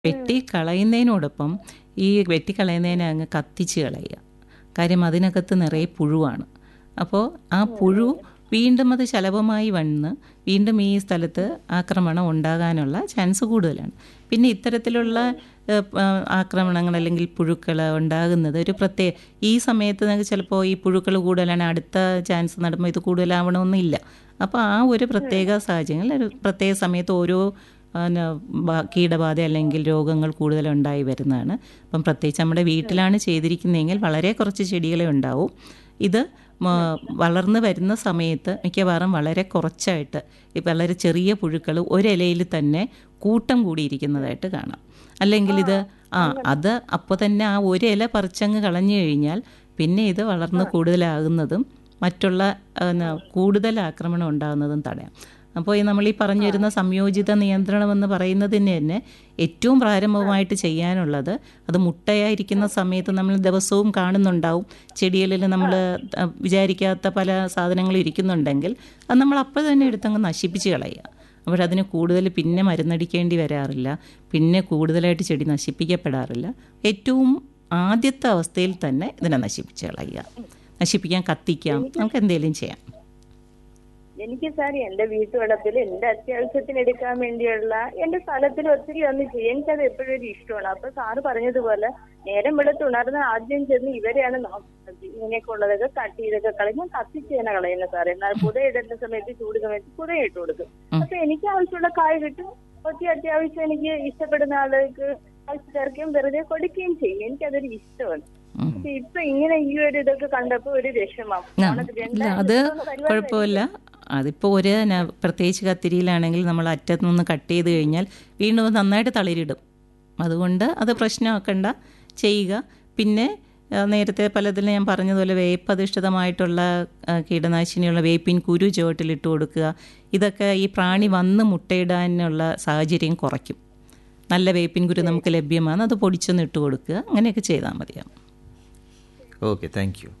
വെട്ടി കളയുന്നതിനോടൊപ്പം ഈ വെട്ടിക്കളയുന്നതിനെ അങ്ങ് കത്തിച്ച് കളയുക കാര്യം അതിനകത്ത് നിറയെ പുഴുവാണ് അപ്പോൾ ആ പുഴു വീണ്ടും അത് ശലഭമായി വന്ന് വീണ്ടും ഈ സ്ഥലത്ത് ആക്രമണം ഉണ്ടാകാനുള്ള ചാൻസ് കൂടുതലാണ് പിന്നെ ഇത്തരത്തിലുള്ള ഏഹ്, ആ, ആക്രമണങ്ങൾ അല്ലെങ്കിൽ പുഴുക്കൾ ഉണ്ടാകുന്നത് ഒരു പ്രത്യേക ഈ സമയത്ത് നമുക്ക് ചിലപ്പോൾ ഈ പുഴുക്കൾ കൂടുതലാണ് അടുത്ത ചാൻസ് നടുമ്പോൾ ഇത് കൂടുതലാവണമെന്നില്ല അപ്പോൾ ആ ഒരു പ്രത്യേക സാഹചര്യങ്ങളിൽ ഒരു പ്രത്യേക സമയത്ത് ഓരോ പിന്നെ ബ- കീടബാധ അല്ലെങ്കിൽ രോഗങ്ങൾ കൂടുതലുണ്ടായി വരുന്നതാണ് അപ്പം പ്രത്യേകിച്ച് നമ്മുടെ വീട്ടിലാണ് ചെയ്തിരിക്കുന്നതെങ്കിൽ വളരെ കുറച്ച് ചെടികളെ ഉണ്ടാവും ഇത് മ- വളർന്ന് വരുന്ന സമയത്ത് മിക്കവാറും വളരെ കുറച്ചായിട്ട് ഈ വളരെ ചെറിയ പുഴുക്കൾ ഒരിലയിൽ തന്നെ കൂട്ടം കൂടിയിരിക്കുന്നതായിട്ട് കാണാം അല്ലെങ്കിൽ ഇത് ആ അത് അപ്പോൾ തന്നെ ആ ഒരു ഇല പറിച്ചങ്ങ് കളഞ്ഞു കഴിഞ്ഞാൽ പിന്നെ ഇത് വളർന്ന് കൂടുതലാകുന്നതും മറ്റുള്ള ആ, ന- കൂടുതൽ ആക്രമണം ഉണ്ടാകുന്നതും തടയാം അപ്പോൾ ഈ നമ്മൾ ഈ പറഞ്ഞു വരുന്ന സംയോജിത നിയന്ത്രണം എന്ന് പറയുന്നതിന് തന്നെ ഏറ്റവും പ്രാരംഭമായിട്ട് ചെയ്യാനുള്ളത് അത് മുട്ടയായിരിക്കുന്ന സമയത്ത് നമ്മൾ ദിവസവും കാണുന്നുണ്ടാവും ചെടികളിൽ നമ്മൾ വിചാരിക്കാത്ത പല സാധനങ്ങളും ഇരിക്കുന്നുണ്ടെങ്കിൽ അത് നമ്മൾ അപ്പോൾ തന്നെ എടുത്തങ്ങ് നശിപ്പിച്ച് കളയുക അപ്പോഴതിന് കൂടുതൽ പിന്നെ മരുന്നടിക്കേണ്ടി വരാറില്ല പിന്നെ കൂടുതലായിട്ട് ചെടി നശിപ്പിക്കപ്പെടാറില്ല ഏറ്റവും ആദ്യത്തെ അവസ്ഥയിൽ തന്നെ ഇതിനെ നശിപ്പിച്ച് കളയുക നശിപ്പിക്കാൻ കത്തിക്കാം നമുക്ക് എന്തെങ്കിലും ചെയ്യാം എനിക്ക് സാർ എന്റെ വീട്ടുവളപ്പിൽ എന്റെ അത്യാവശ്യത്തിന് എടുക്കാൻ വേണ്ടിയുള്ള എന്റെ സ്ഥലത്തിൽ ഒത്തിരി ഒന്ന് ചെയ്യും എനിക്കത് എപ്പോഴും ഒരു ഇഷ്ടമാണ് അപ്പൊ സാറ് പറഞ്ഞതുപോലെ നേരം വെളുത്ത് ഉണർന്ന് ആദ്യം ചെന്ന് ഇവരെയാണ് നോക്കുന്നത് ഇങ്ങനെയൊക്കെ ഉള്ളതൊക്കെ കട്ട് ചെയ്തൊക്കെ കളയും ഞാൻ കത്തിച്ച് തന്നെ കളയുന്നത് സാർ എന്നാൽ പുതയിടുന്ന സമയത്ത് ചൂട് സമയത്ത് പുതയിട്ട് കൊടുക്കും അപ്പൊ എനിക്ക് ആവശ്യമുള്ള കായ് കിട്ടും ഒത്തിരി അത്യാവശ്യം എനിക്ക് ഇഷ്ടപ്പെടുന്ന ആളുകൾക്ക് ആവശ്യക്കാർക്കും വെറുതെ കൊടുക്കുകയും ചെയ്യും എനിക്കതൊരു ഇഷ്ടമാണ് ഉം. പക്ഷെ ഇപ്പൊ ഇങ്ങനെ ഈ ഒരു ഇതൊക്കെ കണ്ടപ്പോ ഒരു വിഷമം ആ, ഓണത്തിന് ഇല്ല രണ്ടായിരത്തി അത് ഇരുപത്തൊന്ന് പരിപാടി കുഴപ്പമില്ല അതിപ്പോൾ ഒരു ന- പ്രത്യേകിച്ച് കത്തിരിയിലാണെങ്കിൽ നമ്മൾ അറ്റത്ത് നിന്ന് കട്ട് ചെയ്ത് കഴിഞ്ഞാൽ വീണ്ടും അത് നന്നായിട്ട് തളിരിടും അതുകൊണ്ട് അത് പ്രശ്നമാക്കണ്ട ചെയ്യുക പിന്നെ ആ, നേരത്തെ പലതിലും ഞാൻ പറഞ്ഞതുപോലെ വേപ്പധിഷ്ഠിതമായിട്ടുള്ള ആ, കീടനാശിനിയുള്ള വേപ്പിൻ കുരു ചുവട്ടിലിട്ട് കൊടുക്കുക ഇതൊക്കെ ഈ പ്രാണി വന്ന് മുട്ടയിടാനുള്ള സാഹചര്യം കുറയ്ക്കും നല്ല വേപ്പിൻ കുരു നമുക്ക് ലഭ്യമാണ് അത് പൊടിച്ചൊന്ന് ഇട്ട് കൊടുക്കുക അങ്ങനെയൊക്കെ ചെയ്താൽ മതിയാവും ഓക്കെ താങ്ക് യു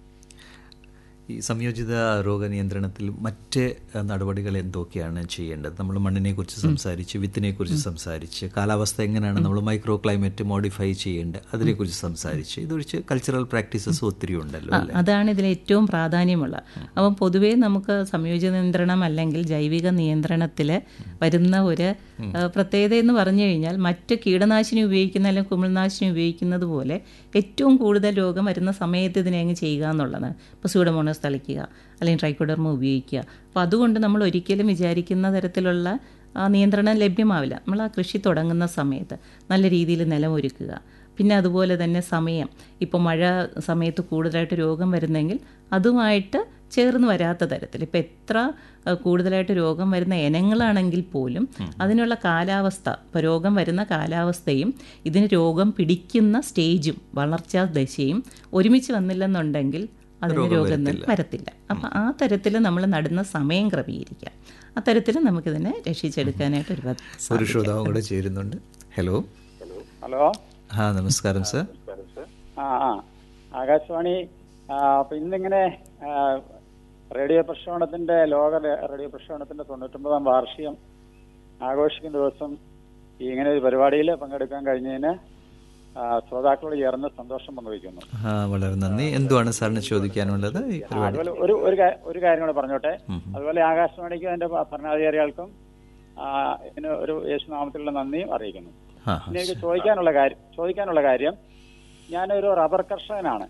ഈ സംയോജിത രോഗനിയന്ത്രണത്തിൽ മറ്റ് അഹ്, നടപടികൾ എന്തൊക്കെയാണ് ചെയ്യേണ്ടത് നമ്മൾ മണ്ണിനെ കുറിച്ച് സംസാരിച്ച് വിത്തിനെ കുറിച്ച് സംസാരിച്ച് കാലാവസ്ഥ എങ്ങനെയാണ് നമ്മൾ മൈക്രോ ക്ലൈമറ്റ് മോഡിഫൈ ചെയ്യേണ്ടത് അതിനെക്കുറിച്ച് സംസാരിച്ച് ഇതൊഴിച്ച് കൾച്ചറൽ പ്രാക്ടീസസ് ഒത്തിരി ഉണ്ടല്ലോ അല്ലേ അതാണ് ഇതിൽ ഏറ്റവും പ്രാധാന്യമുള്ള അപ്പം പൊതുവേ നമുക്ക് സംയോജിത നിയന്ത്രണം അല്ലെങ്കിൽ ജൈവിക നിയന്ത്രണത്തിൽ വരുന്ന ഒരു ആ, പ്രത്യേകത എന്ന് പറഞ്ഞു കഴിഞ്ഞാൽ മറ്റ് കീടനാശിനി ഉപയോഗിക്കുന്ന അല്ലെങ്കിൽ കുമിൾനാശിനി ഉപയോഗിക്കുന്നത് പോലെ ഏറ്റവും കൂടുതൽ രോഗം വരുന്ന സമയത്ത് ഇതിനെ അങ്ങ് ചെയ്യുക എന്നുള്ളതാണ് ഇപ്പോൾ സ്യൂഡമോണസ് തളിക്കുക അല്ലെങ്കിൽ ട്രൈക്കോഡർമ ഉപയോഗിക്കുക അപ്പോൾ അതുകൊണ്ട് നമ്മൾ ഒരിക്കലും വിചാരിക്കുന്ന തരത്തിലുള്ള ആ, നിയന്ത്രണം ലഭ്യമാവില്ല നമ്മൾ ആ കൃഷി തുടങ്ങുന്ന സമയത്ത് നല്ല രീതിയിൽ നിലമൊരുക്കുക പിന്നെ അതുപോലെ തന്നെ സമയം ഇപ്പോൾ മഴ സമയത്ത് കൂടുതലായിട്ട് രോഗം വരുന്നെങ്കിൽ അതുമായിട്ട് ചേർന്ന് വരാത്ത തരത്തിൽ ഇപ്പോൾ എത്ര അഹ്, കൂടുതലായിട്ട് രോഗം വരുന്ന ഇനങ്ങളാണെങ്കിൽ പോലും അതിനുള്ള കാലാവസ്ഥ ഇപ്പോൾ രോഗം വരുന്ന കാലാവസ്ഥയും ഇതിന് രോഗം പിടിക്കുന്ന സ്റ്റേജും വളർച്ചാ ദശയും ഒരുമിച്ച് വന്നില്ലെന്നുണ്ടെങ്കിൽ അതിന് രോഗം വരത്തില്ല അപ്പം ആ തരത്തിൽ നമ്മൾ നടുന്ന സമയം ക്രമീകരിക്കാം ആ തരത്തിൽ നമുക്കിതിനെ രക്ഷിച്ചെടുക്കാനായിട്ട് ഒരു ഒരു ശ്രോതാവും കൂടെ ചേരുന്നുണ്ട് ഹലോ ഹലോ ആ നമസ്കാരം സർ ആ ആ ആകാശവാണി ആ, അപ്പൊ ഇന്നിങ്ങനെ ആ, റേഡിയോ പ്രക്ഷേപണത്തിന്റെ ലോക റേ- റേഡിയോ പ്രക്ഷേപണത്തിന്റെ തൊണ്ണൂറ്റൊമ്പതാം വാർഷികം ആഘോഷിക്കുന്ന ദിവസം ഈ ഇങ്ങനെ ഒരു പരിപാടിയിൽ പങ്കെടുക്കാൻ കഴിഞ്ഞതിന് ആ, ശ്രോതാക്കളോട് ചേർന്ന് സന്തോഷം പങ്കുവയ്ക്കുന്നു ആ വളരെ നന്ദി എന്തുവാണ് സാറിന് ചോദിക്കാനുള്ളത് ഈ ആ, പരിപാടി അതുപോലെ ഒരു ഒരു കാ- ഒരു കാര്യം കൂടെ പറഞ്ഞോട്ടെ അതുപോലെ ആകാശവാണിക്കും അതിന്റെ ഭരണാധികാരികൾക്കും ആ, ഇതിന് ഒരു യേശുനാമത്തിലുള്ള നന്ദിയും അറിയിക്കുന്നു ആ പിന്നെ എനിക്ക് ചോദിക്കാനുള്ള കാര്യം ചോദിക്കാനുള്ള കാര്യം ഞാനൊരു റബ്ബർ കർഷകനാണ്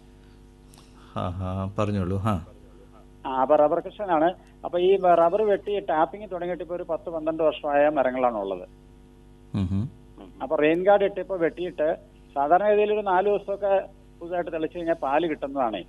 ആ ആ പറഞ്ഞോളൂ ആ ആ അപ്പൊ റബ്ബർ കർഷകനാണ് അപ്പൊ ഈ റബ്ബർ വെട്ടി ടാപ്പിംഗ് തുടങ്ങിയിട്ട് ഇപ്പൊ ഒരു പത്ത് പന്ത്രണ്ട് വർഷമായ മരങ്ങളാണ് ഉള്ളത് ഉം ഹും. അപ്പൊ റെയിൻ ഗാർഡ് ഇട്ട് ഇപ്പൊ വെട്ടിയിട്ട് സാധാരണഗതിയിൽ ഒരു നാല് ദിവസമൊക്കെ പുതുതായിട്ട് തെളിച്ചു കഴിഞ്ഞാൽ പാല് കിട്ടുന്നതാണ്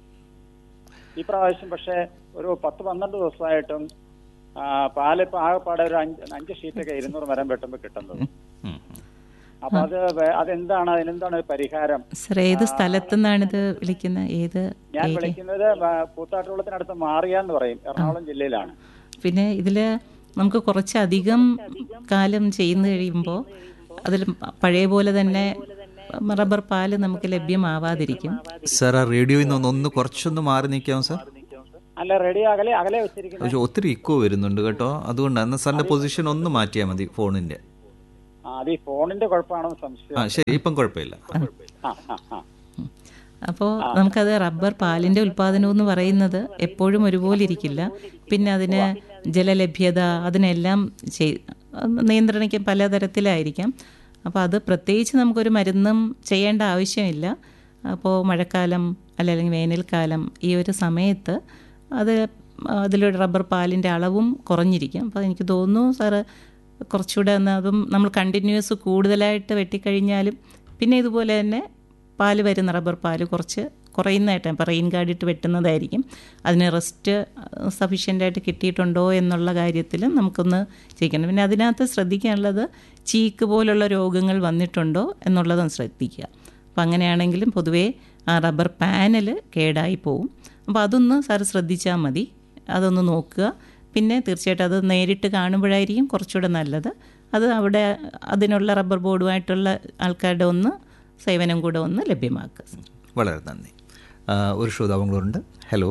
ഈ പ്രാവശ്യം പക്ഷെ ഒരു പത്ത് പന്ത്രണ്ട് ദിവസമായിട്ടും ആ, പാല് ഇപ്പൊ ആകെപ്പാടെ ഒരു അഞ്ച് അഞ്ച് ഷീറ്റൊക്കെ ഇരുന്നൂറ് മരം വെട്ടുമ്പോൾ കിട്ടുന്നത് ഉം ഉം. അപ്പൊ അത് വേ- അതെന്താണ് അതിനെന്താണ് ഒരു പരിഹാരം സർ ഏത് സ്ഥലത്തു നിന്നാണിത് വിളിക്കുന്നത് ഏത് ഞാൻ ഏരിയ വിളിക്കുന്നത് കൂത്താട്ടുകുളത്തിനടുത്ത് മാറിയ എന്ന് പറയും എറണാകുളം ജില്ലയിലാണ് പിന്നെ ഇതിൽ നമുക്ക് കുറച്ചധികം കാലം ചെയ്യുന്ന കഴിയുമ്പോൾ അതിൽ പഴയ പോലെ തന്നെ റബ്ബർ പാല് നമുക്ക് ലഭ്യമാവാതിരിക്കും സാർ ആ റേഡിയോയിൽ നിന്ന് ഒന്ന് കുറച്ചൊന്ന് മാറി നിൽക്കാമോ സാർ അല്ല റെഡി അകലെ അകലെ വെച്ചിരിക്കുന്നത് പക്ഷെ ഒത്തിരി ഇക്കോ വരുന്നുണ്ട് കേട്ടോ അതുകൊണ്ടാണ് എന്നാൽ സാറിന്റെ പൊസിഷൻ ഒന്ന് മാറ്റിയാൽ മതി ഫോണിന്റെ ആ അത് ഈ ഫോണിന്റെ കുഴപ്പമാണെന്ന് സംശയം ആ ശരി ഇപ്പം കുഴപ്പമില്ല ആ ആ ആ അപ്പോൾ നമുക്കത് റബ്ബർ പാലിൻ്റെ ഉൽപ്പാദനം എന്ന് പറയുന്നത് എപ്പോഴും ഒരുപോലെ ഇരിക്കില്ല പിന്നെ അതിന് ജലലഭ്യത അതിനെല്ലാം ചെയ് നിയന്ത്രണിക്കാൻ പലതരത്തിലായിരിക്കാം അപ്പോൾ അത് പ്രത്യേകിച്ച് നമുക്കൊരു മരുന്നും ചെയ്യേണ്ട ആവശ്യമില്ല അപ്പോൾ മഴക്കാലം അല്ലെങ്കിൽ വേനൽക്കാലം ഈ ഒരു സമയത്ത് അത് അതിലൂടെ റബ്ബർ പാലിൻ്റെ അളവും കുറഞ്ഞിരിക്കും അപ്പോൾ എനിക്ക് തോന്നുന്നു സാറ് കുറച്ചുകൂടെ ഒന്ന് അതും നമ്മൾ കണ്ടിന്യൂസ് കൂടുതലായിട്ട് വെട്ടിക്കഴിഞ്ഞാലും പിന്നെ ഇതുപോലെ തന്നെ പാല് വരുന്ന റബ്ബർ പാല് കുറച്ച് കുറയുന്നതായിട്ട് ഇപ്പോൾ റെയിൻ ഗാർഡ് ഇട്ട് വെട്ടുന്നതായിരിക്കും അതിന് റെസ്റ്റ് സഫീഷ്യൻ്റായിട്ട് കിട്ടിയിട്ടുണ്ടോ എന്നുള്ള കാര്യത്തിൽ നമുക്കൊന്ന് ചെയ്യണം പിന്നെ അതിനകത്ത് ശ്രദ്ധിക്കാനുള്ളത് ചീക്ക് പോലുള്ള രോഗങ്ങൾ വന്നിട്ടുണ്ടോ എന്നുള്ളതും ശ്രദ്ധിക്കുക അപ്പോൾ അങ്ങനെയാണെങ്കിലും പൊതുവേ ആ റബ്ബർ പാനൽ കേടായി പോവും അപ്പോൾ അതൊന്ന് സാർ ശ്രദ്ധിച്ചാൽ മതി അതൊന്ന് നോക്കുക പിന്നെ തീർച്ചയായിട്ടും അത് നേരിട്ട് കാണുമ്പോഴായിരിക്കും കുറച്ചുകൂടെ നല്ലത് അത് അവിടെ അതിനുള്ള റബ്ബർ ബോർഡുമായിട്ടുള്ള ആൾക്കാരുടെ ഒന്ന് സേവനം കൂടെ ഒന്ന് ലഭ്യമാക്കുക വളരെ നന്ദി ആ, ഒരു ശ്രോതാവുകളുണ്ട് ഹലോ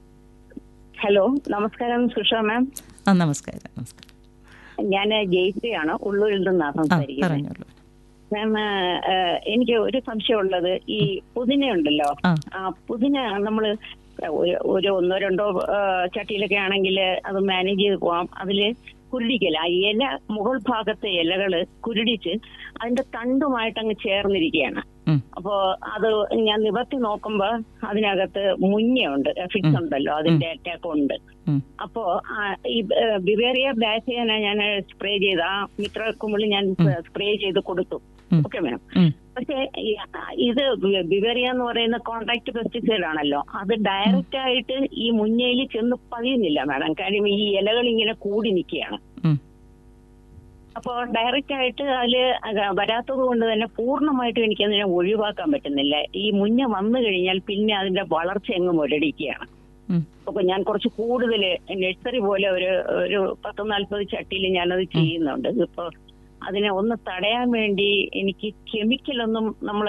ഹലോ നമസ്കാരം സുഷ മാം ആ നമസ്കാരം നമസ്കാരം ഞാൻ ജയിത്രിയാണ് ഉള്ളൂരിൽ നിന്നാണ് ആ സംസാരിക്കുന്നത് പറഞ്ഞോളൂ മാം ഏഹ്, എനിക്ക് ഒരു സംശയമുള്ളത് ഈ പുതിന ഉണ്ടല്ലോ ആ. ആ പുതിന നമ്മള് ഒരു- ഒരു ഒന്നോ രണ്ടോ ഏഹ്, ചട്ടിയിലൊക്കെ ആണെങ്കിൽ അത് മാനേജ് ചെയ്ത് പോവാം അതില് കുരുടിക്കല ആ ഇല മുകൾ ഭാഗത്തെ ഇലകള് കുരുടിച്ച് അതിന്റെ തണ്ടുമായിട്ട് അങ്ങ് ചേർന്നിരിക്കുകയാണ് ഉം. അപ്പോ അത് ഞാൻ നിവർത്തി നോക്കുമ്പോ അതിനകത്ത് മുഞ്ഞയുണ്ട് ഫിക്സ് ഉണ്ടല്ലോ അതിന്റെ അറ്റാക്ക് ഉണ്ട് ഉം. അപ്പോ ആ, ഈ ബിവേറിയ ബാസിയന ഞാൻ സ്പ്രേ ചെയ്ത് ആ മിത്ര കുമിളി ഞാൻ സ്പ്രേ ചെയ്ത് കൊടുത്തു ഉം. ഓക്കെ മാം ഉം. പക്ഷേ ഈ- ഇത് ബിവേറിയ എന്ന് പറയുന്ന കോൺട്രാക്ട് പെസ്റ്റിസൈഡ് ആണല്ലോ അത് ഡയറക്റ്റ് ആയിട്ട് ഈ മുഞ്ഞയിൽ ചെന്ന് പതിയുന്നില്ല മാഡം കാര്യം ഈ ഇലകൾ ഇങ്ങനെ കൂടി നിൽക്കുകയാണ് ഉം. അപ്പോ ഡയറക്റ്റ് ആയിട്ട് അതില് വരാത്തത് കൊണ്ട് തന്നെ പൂർണ്ണമായിട്ടും എനിക്ക് അതിനെ ഒഴിവാക്കാൻ പറ്റുന്നില്ല ഈ മുഞ്ഞ വന്നു കഴിഞ്ഞാൽ പിന്നെ അതിന്റെ വളർച്ച അങ്ങ് മുരടിക്കുകയാണ് ഉം. അപ്പൊ ഞാൻ കുറച്ച് കൂടുതൽ നഴ്സറി പോലെ ഒരു ഒരു പത്ത് നാല്പത് ചട്ടിയിൽ ഞാനത് ചെയ്യുന്നുണ്ട് ഇപ്പൊ അതിനെ ഒന്ന് തടയാൻ വേണ്ടി എനിക്ക് കെമിക്കലൊന്നും നമ്മൾ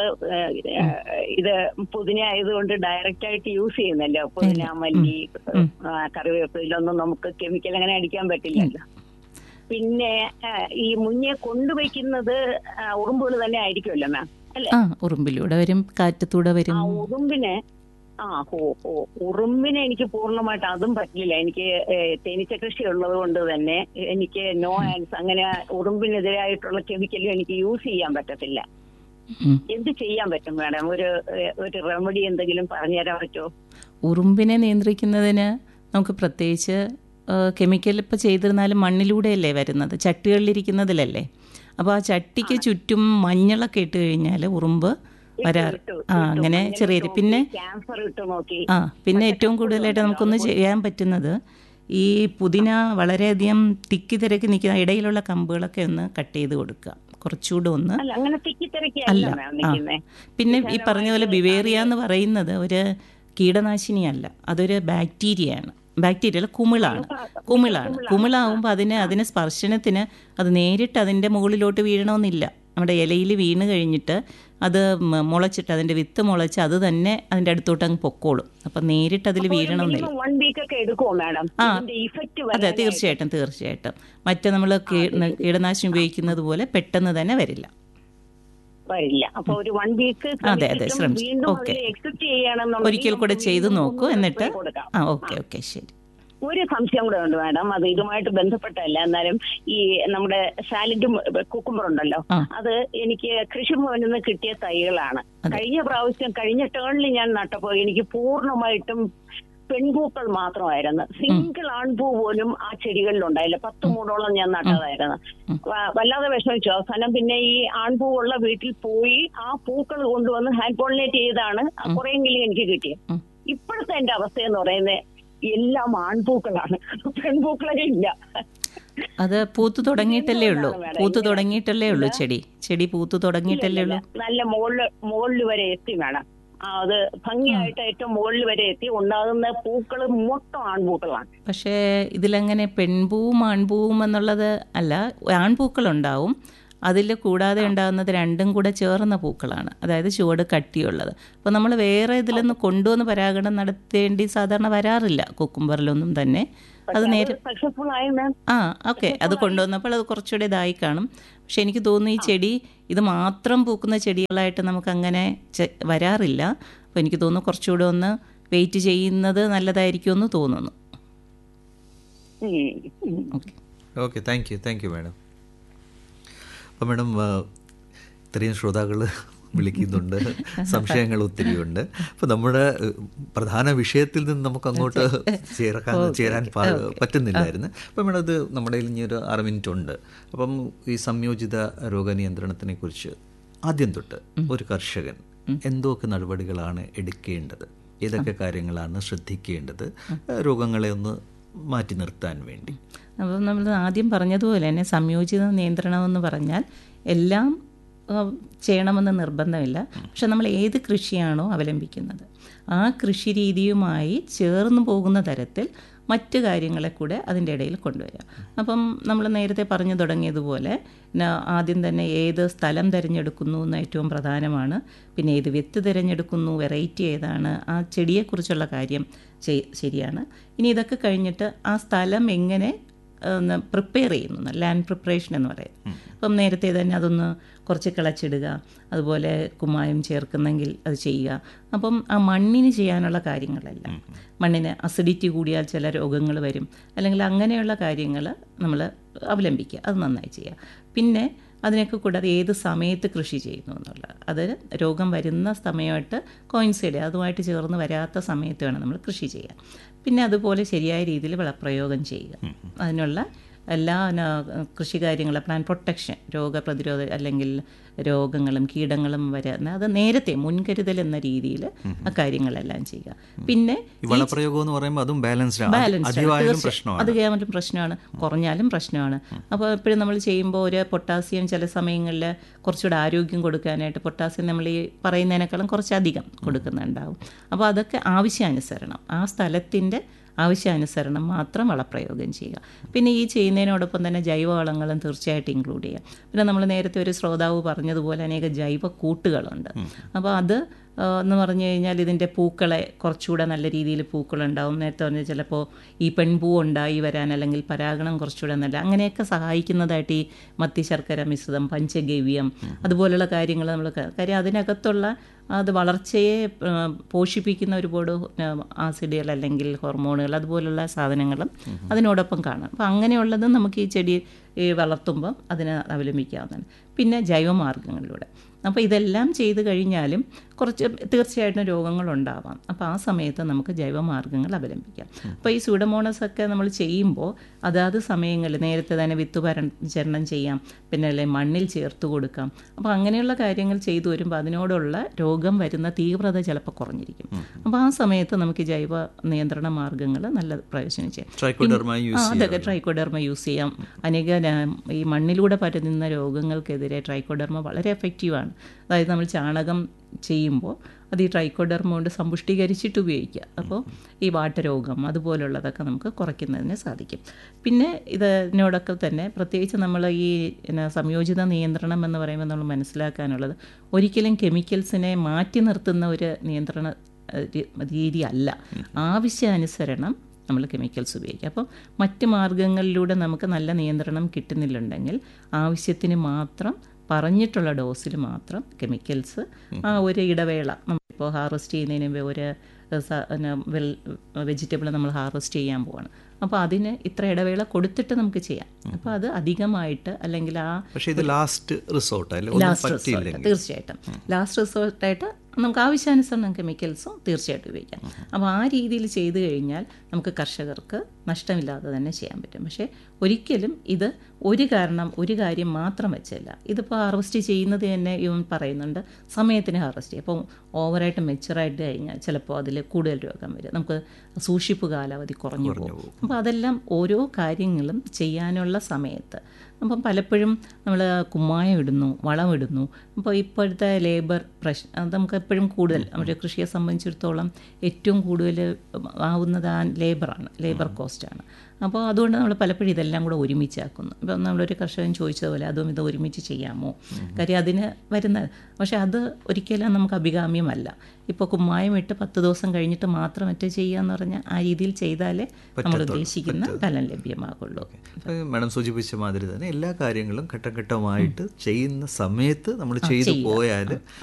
ഇത് പുതിന ആയതുകൊണ്ട് ഡയറക്റ്റ് ആയിട്ട് യൂസ് ചെയ്യുന്നല്ലോ പുതിന മല്ലി ആ, കറിവേപ്പ് ഇതിലൊന്നും നമുക്ക് കെമിക്കൽ അങ്ങനെ അടിക്കാൻ പറ്റില്ലല്ലോ പിന്നെ ആ, ഈ മുന്നേ കൊണ്ടുവയ്ക്കുന്നത് ഉറുമ്പുകൾ തന്നെ ആയിരിക്കുമല്ലോ മാം അല്ലെ ആ ഉറുമ്പിലൂടെ വരും കാറ്റത്തൂടെ വരും ആ ഉറുമ്പിനെ ആ ഓ ഓ ഉറുമ്പിനെ എനിക്ക് പൂർണ്ണമായിട്ട് അതും പറ്റില്ല എനിക്ക് ഏ, തേനീച്ച കൃഷി ഉള്ളത് കൊണ്ട് തന്നെ എനിക്ക് നോ ആൻസ് അങ്ങനെ ഉറുമ്പിനെതിരായിട്ടുള്ള കെമിക്കലും എനിക്ക് യൂസ് ചെയ്യാൻ പറ്റത്തില്ല ഉം. എന്ത് ചെയ്യാൻ പറ്റും മാഡം ഒരു ഏ, ഒരു റെമഡി എന്തെങ്കിലും പറഞ്ഞുതരാൻ പറ്റുമോ ഉറുമ്പിനെ നിയന്ത്രിക്കുന്നതിന് നമുക്ക് പ്രത്യേകിച്ച് കെമിക്കൽ ഇപ്പോൾ ചെയ്തിരുന്നാലും മണ്ണിലൂടെയല്ലേ വരുന്നത് ചട്ടികളിലിരിക്കുന്നതിലല്ലേ അപ്പോൾ ആ ചട്ടിക്ക് ചുറ്റും മഞ്ഞളൊക്കെ ഇട്ട് കഴിഞ്ഞാൽ ഉറുമ്പ് വരാറ് ഇട്ടു, ആ ഇട്ടു. അങ്ങനെ മഞ്ഞൾ ചെറിയ ഇട്ട് പിന്നെ നോക്കി, ക്യാൻസർ ഇട്ട് നോക്കി ആ പിന്നെ ഏറ്റവും കൂടുതലായിട്ട് നമുക്കൊന്ന് ചെയ്യാൻ പറ്റുന്നത് ഈ പുതിന വളരെയധികം തിക്കി തിരക്കി നിൽക്കുന്ന ഇടയിലുള്ള കമ്പുകളൊക്കെ ഒന്ന് കട്ട് ചെയ്ത് കൊടുക്കുക കുറച്ചുകൂടെ ഒന്ന് അല്ല അങ്ങനെ തിക്കിത്തിരക്കിയല്ല അല്ല മാം ആ നിൽക്കുന്നേ പിന്നെ ഈ പറഞ്ഞ പോലെ ബിവേറിയ എന്ന് പറയുന്നത് ഒരു കീടനാശിനിയല്ല അതൊരു ബാക്ടീരിയയാണ് ബാക്ടീരിയ അല്ല കുമിളാണ് കുമിളാണ് കുമിളാവുമ്പോൾ അതിന് അതിന് സ്പർശനത്തിന് അത് നേരിട്ട് അതിൻ്റെ മുകളിലോട്ട് വീഴണമെന്നില്ല നമ്മുടെ ഇലയിൽ വീണ് കഴിഞ്ഞിട്ട് അത് മ- മുളച്ചിട്ട് അതിൻ്റെ വിത്ത് മുളച്ച് അത് തന്നെ അതിൻ്റെ അടുത്തോട്ട് അങ്ങ് പൊക്കോളും അപ്പം നേരിട്ട് അതിൽ വീഴണമെന്നില്ല വൺ വീക്ക് ഒക്കെ എടുക്കുമോ മാഡം ആ. ഇതിന്റെ ഇഫക്റ്റ് അതെ തീർച്ചയായിട്ടും തീർച്ചയായിട്ടും മറ്റേ നമ്മൾ കീടനാശിനി ഉപയോഗിക്കുന്നത് പോലെ പെട്ടെന്ന് തന്നെ വരില്ല വരില്ല അപ്പൊ ഒരു വൺ വീക്ക് അതെ, അതെ, ശ്രമിച്ചു. വീണ്ടും ഓക്കെ. എക്സെപ്റ്റ് ചെയ്യണമെന്നുണ്ടെങ്കിൽ ഒരിക്കൽ കൂടെ നമുക്ക് ചെയ്തു വീണ്ടും നോക്കൂ ഒന്ന് എന്നിട്ട് spray കൊടുക്കാം. ആ ഓക്കെ ഓക്കെ ശരി ഒരു സംശയം കൂടെ ഉണ്ട് മാഡം അത് ഇതുമായിട്ട് ബന്ധപ്പെട്ടല്ല എന്നാലും ഈ നമ്മുടെ സാലഡ് കുക്കുമ്പർ ഉണ്ടല്ലോ ആ. അത് എനിക്ക് കൃഷിഭവനിൽ നിന്ന് കിട്ടിയ തൈകളാണ് കഴിഞ്ഞ പ്രാവശ്യം കഴിഞ്ഞ ടേണിൽ ഞാൻ നട്ടപ്പോ എനിക്ക് പൂർണ്ണമായിട്ടും പെൺപൂക്കൾ മാത്രമായിരുന്നു സിംഗിൾ ആൺപൂ പോലും ആ ചെടികളിൽ ഉണ്ടായില്ല പത്ത് മൂടോളം ഞാൻ നട്ടതായിരുന്നു വ- വല്ലാതെ വിഷമിച്ചു അവസാനം പിന്നെ ഈ ആൺപൂ ഉള്ള വീട്ടിൽ പോയി ആ പൂക്കൾ കൊണ്ടുവന്ന് ഹാൻഡ് പോളിനേറ്റ് ചെയ്താണ് കുറെയെങ്കിലും എനിക്ക് കിട്ടിയത് ഉം. ഇപ്പോഴത്തെ എന്റെ അവസ്ഥ എന്ന് പറയുന്നത് എല്ലാം ആൺപൂക്കളാണ് പെൺപൂക്കളെ ഇല്ല അത് പൂത്തു തുടങ്ങിയിട്ടല്ലേ ഉള്ളൂ ഇതെന്തുകൊണ്ടാണ് മേഡം പൂത്തു ഇങ്ങനെ? തുടങ്ങിയിട്ടല്ലേ ഉള്ളൂ ചെടി ചെടി പൂത്തു തുടങ്ങിയിട്ടല്ലേ ഉള്ളൂ നല്ല മുകളില് മുകളിൽ വരെ എത്തി വേണം ആ, അത് ഭംഗിയായിട്ട് ഏറ്റവും മുകളിൽ വരെ എത്തി ഉണ്ടാകുന്ന പൂക്കൾ മൊത്തം ആൺപൂക്കളാണ് പക്ഷേ ഇതിലങ്ങനെ പെൺപൂവും ആൺപൂവും എന്നുള്ളത് അല്ല ആൺപൂക്കളുണ്ടാവും അതിൽ കൂടാതെ ഉണ്ടാകുന്നത് രണ്ടും കൂടെ ചേർന്ന പൂക്കളാണ് അതായത് ചുവട് കട്ടിയുള്ളത് അപ്പോൾ നമ്മൾ വേറെ ഇതിലൊന്ന് കൊണ്ടുവന്ന് പരാഗണം നടത്തേണ്ടി സാധാരണ വരാറില്ല കുക്കുംബറിലൊന്നും തന്നെ അത് നേരെ സക്സസ്ഫുൾ ആയി മാം ആ ഓക്കെ അത് കൊണ്ടുവന്നപ്പോൾ അത് കുറച്ചുകൂടെ ഇതായി കാണും പക്ഷെ എനിക്ക് തോന്നുന്നു ഈ ചെടി ഇത് മാത്രം പൂക്കുന്ന ചെടികളായിട്ട് നമുക്ക് അങ്ങനെ ചെ- വരാറില്ല അപ്പോൾ എനിക്ക് തോന്നുന്നു കുറച്ചുകൂടെ ഒന്ന് വെയിറ്റ് ചെയ്യുന്നത് നല്ലതായിരിക്കുമെന്ന് തോന്നുന്നു ഉം, ഉം. Okay okay thank you thank you madam അപ്പോൾ മാഡം ആ, ഇത്രയും ശ്രോതാക്കൾ വിളിക്കുന്നുണ്ട് സംശയങ്ങൾ ഒത്തിരിയുണ്ട് അപ്പോൾ നമ്മുടെ ഏഹ്, പ്രധാന വിഷയത്തിൽ നിന്ന് നമുക്ക് അങ്ങോട്ട് ചേർക്കാൻ ചേരാൻ പാ- പറ്റുന്നില്ലായിരുന്നു അപ്പോൾ മാഡം ഇത് നമ്മുടെ കയ്യിൽ ഇനി ഒരു ആറ് മിനിറ്റ് ഉണ്ട് അപ്പം ഈ സംയോജിത രോഗനിയന്ത്രണത്തിനെ കുറിച്ച് ആദ്യം തൊട്ട് ഒരു കർഷകൻ എന്തൊക്കെ നടപടികളാണ് എടുക്കേണ്ടത് ഏതൊക്കെ കാര്യങ്ങളാണ് ശ്രദ്ധിക്കേണ്ടത് ഏഹ്, രോഗങ്ങളെ ഒന്ന് മാറ്റി നിർത്താൻ വേണ്ടി അപ്പം നമ്മൾ ആദ്യം പറഞ്ഞതുപോലെ തന്നെ സംയോജിത നിയന്ത്രണമെന്ന് പറഞ്ഞാൽ എല്ലാം ആ, ചെയ്യണമെന്ന് നിർബന്ധമില്ല പക്ഷെ നമ്മൾ ഏത് കൃഷിയാണോ അവലംബിക്കുന്നത് ആ കൃഷി രീതിയുമായി ചേർന്ന് പോകുന്ന തരത്തിൽ മറ്റ് കാര്യങ്ങളെ കൂടെ അതിൻ്റെ ഇടയിൽ കൊണ്ടുവരിക അപ്പം നമ്മൾ നേരത്തെ പറഞ്ഞു തുടങ്ങിയതുപോലെ ന- ആദ്യം തന്നെ ഏത് സ്ഥലം തിരഞ്ഞെടുക്കുന്നു എന്ന് ഏറ്റവും പ്രധാനമാണ് പിന്നെ ഏത് വിത്ത് തിരഞ്ഞെടുക്കുന്നു വെറൈറ്റി ഏതാണ് ആ ചെടിയെക്കുറിച്ചുള്ള കാര്യം ചെയ്- ശരിയാണ് ഇനി ഇതൊക്കെ കഴിഞ്ഞിട്ട് ആ സ്ഥലം എങ്ങനെ പ്രിപ്പയർ ചെയ്യുന്നു ലാൻഡ് പ്രിപ്പറേഷൻ എന്ന് പറയും അപ്പം നേരത്തെ തന്നെ അതൊന്ന് കുറച്ച് കിളച്ചിടുക അതുപോലെ കുമ്മായം ചേർക്കുന്നെങ്കിൽ അത് ചെയ്യുക അപ്പം ആ മണ്ണിന് ചെയ്യാനുള്ള കാര്യങ്ങളെല്ലാം മണ്ണിന് അസിഡിറ്റി കൂടിയാൽ ചില രോഗങ്ങൾ വരും അല്ലെങ്കിൽ അങ്ങനെയുള്ള കാര്യങ്ങൾ നമ്മൾ അവലംബിക്കുക അത് നന്നായി ചെയ്യുക പിന്നെ അതിനൊക്കെ കൂടാതെ ഏത് സമയത്ത് കൃഷി ചെയ്യുന്നു എന്നുള്ളത് അത് രോഗം വരുന്ന സമയമായിട്ട് കോയിൻസൈഡ് അതുമായിട്ട് ചേർന്ന് വരാത്ത സമയത്ത് വേണം നമ്മൾ കൃഷി ചെയ്യാൻ പിന്നെ അതുപോലെ ശരിയായ രീതിയിൽ വിളപ്രയോഗം ചെയ്യുക അതിനുള്ള എല്ലാ ന- കൃഷി കാര്യങ്ങളും പ്ലാൻ പ്രൊട്ടക്ഷൻ രോഗപ്രതിരോധ അല്ലെങ്കിൽ രോഗങ്ങളും കീടങ്ങളും വരുന്ന അത് നേരത്തെ മുൻകരുതൽ എന്ന രീതിയിൽ ആ കാര്യങ്ങളെല്ലാം ചെയ്യുക പിന്നെ ഈ വളപ്രയോഗം എന്ന് പറയുമ്പോൾ അതും ബാലൻസ്ഡ് ബാലൻസ്ഡ് അധികമായാലും പ്രശ്നമാണ് അത് ചെയ്യാനും പ്രശ്നമാണ് കുറഞ്ഞാലും പ്രശ്നമാണ് അപ്പോൾ എപ്പോഴും നമ്മൾ ചെയ്യുമ്പോൾ ഒരു പൊട്ടാസ്യം ചില സമയങ്ങളിൽ കുറച്ചുകൂടെ ആരോഗ്യം കൊടുക്കാനായിട്ട് പൊട്ടാസ്യം നമ്മൾ ഈ പറയുന്നതിനേക്കാളും കുറച്ചധികം കൊടുക്കുന്നുണ്ടാവും അപ്പോൾ അതൊക്കെ ആവശ്യാനുസരണം ആ സ്ഥലത്തിൻ്റെ ആവശ്യാനുസരണം മാത്രം വളപ്രയോഗം ചെയ്യുക പിന്നെ ഈ ചെയ്യുന്നതിനോടൊപ്പം തന്നെ ജൈവവളങ്ങളും തീർച്ചയായിട്ടും ഇൻക്ലൂഡ് ചെയ്യുക പിന്നെ നമ്മൾ നേരത്തെ ഒരു ശ്രോതാവ് പറഞ്ഞതുപോലെ അനേക ജൈവ കൂട്ടുകളുണ്ട് അപ്പോൾ അത് ആ, എന്ന് പറഞ്ഞു കഴിഞ്ഞാൽ ഇതിൻ്റെ പൂക്കളെ കുറച്ചുകൂടെ നല്ല രീതിയിൽ പൂക്കളുണ്ടാവും നേരത്തെ പറഞ്ഞ ചിലപ്പോൾ ഈ പെൺപൂ ഉണ്ടായി വരാൻ അല്ലെങ്കിൽ പരാഗണം കുറച്ചുകൂടെ നല്ല അങ്ങനെയൊക്കെ സഹായിക്കുന്നതായിട്ട് ഈ മത്തി ശർക്കര മിശ്രിതം പഞ്ചഗവ്യം അതുപോലുള്ള കാര്യങ്ങൾ നമ്മൾ കാര്യം അതിനകത്തുള്ള അത് വളർച്ചയെ ആ, പോഷിപ്പിക്കുന്ന ഒരുപാട് ആ, ആസിഡുകൾ അല്ലെങ്കിൽ ഹോർമോണുകൾ അതുപോലുള്ള സാധനങ്ങളും അതിനോടൊപ്പം കാണാം അപ്പോൾ അങ്ങനെയുള്ളത് നമുക്ക് ഈ ചെടി ഈ വളർത്തുമ്പം അതിനെ അവലംബിക്കാവുന്നതാണ് പിന്നെ ജൈവമാർഗ്ഗങ്ങളിലൂടെ അപ്പോൾ ഇതെല്ലാം ചെയ്ത് കഴിഞ്ഞാലും കുറച്ച് തീർച്ചയായിട്ടും രോഗങ്ങളുണ്ടാവാം അപ്പോൾ ആ സമയത്ത് നമുക്ക് ജൈവമാർഗ്ഗങ്ങൾ അവലംബിക്കാം അപ്പോൾ ഈ സൂഡമോണസ് ഒക്കെ നമ്മൾ ചെയ്യുമ്പോൾ അതാത് സമയങ്ങളിൽ നേരത്തെ തന്നെ വിത്ത് പരിചരണം ചെയ്യാം പിന്നെ അല്ലെ മണ്ണിൽ ചേർത്ത് കൊടുക്കാം അപ്പോൾ അങ്ങനെയുള്ള കാര്യങ്ങൾ ചെയ്തു വരുമ്പോൾ അതിനോടുള്ള രോഗം വരുന്ന തീവ്രത ചിലപ്പോൾ കുറഞ്ഞിരിക്കും അപ്പോൾ ആ സമയത്ത് നമുക്ക് ജൈവ നിയന്ത്രണ മാർഗ്ഗങ്ങൾ നല്ല പ്രയോജനം ചെയ്യാം ട്രൈക്കോഡർമ ആ, യൂസ് അതൊക്കെ ട്രൈക്കോഡർമ യൂസ് ചെയ്യാം അനേക ന- ഈ മണ്ണിലൂടെ പരത്തുന്ന രോഗങ്ങൾക്കെതിരെ ട്രൈക്കോഡർമ വളരെ എഫക്റ്റീവാണ് അതായത് നമ്മൾ ചാണകം ചെയ്യുമ്പോൾ അത് ഈ ട്രൈക്കോഡർമ കൊണ്ട് സമ്പുഷ്ടീകരിച്ചിട്ട് ഉപയോഗിക്കുക അപ്പോൾ ഈ വാട്ടരോഗം അതുപോലുള്ളതൊക്കെ നമുക്ക് കുറയ്ക്കുന്നതിന് സാധിക്കും പിന്നെ ഇതിനോടൊക്കെ തന്നെ പ്രത്യേകിച്ച് നമ്മൾ ഈ എന്നാ, സംയോജിത നിയന്ത്രണം എന്ന് പറയുമ്പോൾ നമ്മൾ മനസ്സിലാക്കാനുള്ളത് ഒരിക്കലും കെമിക്കൽസിനെ മാറ്റി നിർത്തുന്ന ഒരു നിയന്ത്രണ ഏഹ്, രീ- രീതി അല്ല ആവശ്യാനുസരണം നമ്മൾ കെമിക്കൽസ് ഉപയോഗിക്കുക അപ്പോൾ മറ്റ് മാർഗങ്ങളിലൂടെ നമുക്ക് നല്ല നിയന്ത്രണം കിട്ടുന്നില്ലുണ്ടെങ്കിൽ ആവശ്യത്തിന് മാത്രം പറഞ്ഞിട്ടുള്ള ഡോസിൽ മാത്രം കെമിക്കൽസ് ആ ഒരു ഇടവേള നമ്മളിപ്പോൾ ഹാർവെസ്റ്റ് ചെയ്യുന്നതിന് മുമ്പ് ഒരു വെജിറ്റബിൾ നമ്മൾ ഹാർവെസ്റ്റ് ചെയ്യാൻ പോവാണ് അപ്പോൾ അതിന് ഇത്ര ഇടവേള കൊടുത്തിട്ട് നമുക്ക് ചെയ്യാം അപ്പോൾ അത് അധികമായിട്ട് അല്ലെങ്കിൽ ആ പക്ഷേ ഇത് ലാസ്റ്റ് റിസോർട്ട് അല്ലേ ഒന്നും ലാസ്റ്റ് റിസോർട്ട് പറ്റിയില്ലെങ്കിൽ തീർച്ചയായിട്ടും ലാസ്റ്റ് റിസോർട്ടായിട്ട് നമുക്ക് ആവശ്യാനുസരണം കെമിക്കൽസും തീർച്ചയായിട്ടും ഉപയോഗിക്കാം അപ്പോൾ ആ രീതിയിൽ ചെയ്തു കഴിഞ്ഞാൽ നമുക്ക് കർഷകർക്ക് നഷ്ടമില്ലാതെ തന്നെ ചെയ്യാൻ പറ്റും പക്ഷേ ഒരിക്കലും ഇത് ഒരു കാരണം ഒരു കാര്യം മാത്രം വെച്ചല്ല ഇതിപ്പോൾ ഹാർവെസ്റ്റ് ചെയ്യുന്നത് തന്നെ ഇവൻ പറയുന്നുണ്ട് സമയത്തിന് ഹാർവെസ്റ്റ് ചെയ്യും അപ്പോൾ ഓവറായിട്ട് മെച്ചുറായിട്ട് കഴിഞ്ഞാൽ ചിലപ്പോൾ അതിൽ കൂടുതൽ രോഗം വരും നമുക്ക് സൂക്ഷിപ്പ് കാലാവധി കുറഞ്ഞു പോകും അപ്പോൾ അതെല്ലാം ഓരോ കാര്യങ്ങളും ചെയ്യാനുള്ള സമയത്ത് അപ്പം പലപ്പോഴും നമ്മൾ കുമ്മായം ഇടുന്നു വളം ഇടുന്നു അപ്പോൾ ഇപ്പോഴത്തെ ലേബർ പ്രശ്നം അത് നമുക്ക് എപ്പോഴും കൂടുതൽ നമ്മുടെ കൃഷിയെ സംബന്ധിച്ചിടത്തോളം ഏറ്റവും കൂടുതൽ ആവുന്നത് ആ ലേബറാണ് ലേബർ കോസ്റ്റ് കോസ്റ്റാണ് അപ്പോൾ അതുകൊണ്ട് നമ്മൾ പലപ്പോഴും ഇതെല്ലാം കൂടെ ഒരുമിച്ചാക്കുന്നു ഇപ്പം നമ്മളൊരു കർഷകൻ ചോദിച്ചതുപോലെ അതും ഇത് ഒരുമിച്ച് ചെയ്യാമോ കാര്യം അതിന് വരുന്ന പക്ഷേ അത് ഒരിക്കലും നമുക്ക് അഭികാമ്യമല്ല ഇപ്പോൾ കുമ്മായം ഇട്ട് പത്ത് ദിവസം കഴിഞ്ഞിട്ട് മാത്രം മറ്റേ ചെയ്യുക എന്ന് പറഞ്ഞാൽ ആ രീതിയിൽ ചെയ്താലേ നമ്മൾ ഉദ്ദേശിക്കുന്ന ഫലം ലഭ്യമാകുള്ളൂ അപ്പോൾ മാഡം സൂചിപ്പിച്ച മാതിരി തന്നെ എല്ലാ കാര്യങ്ങളും ഘട്ടം ഘട്ടമായിട്ട് ചെയ്യുന്ന സമയത്ത് നമ്മൾ ചെയ്തു പോയാൽ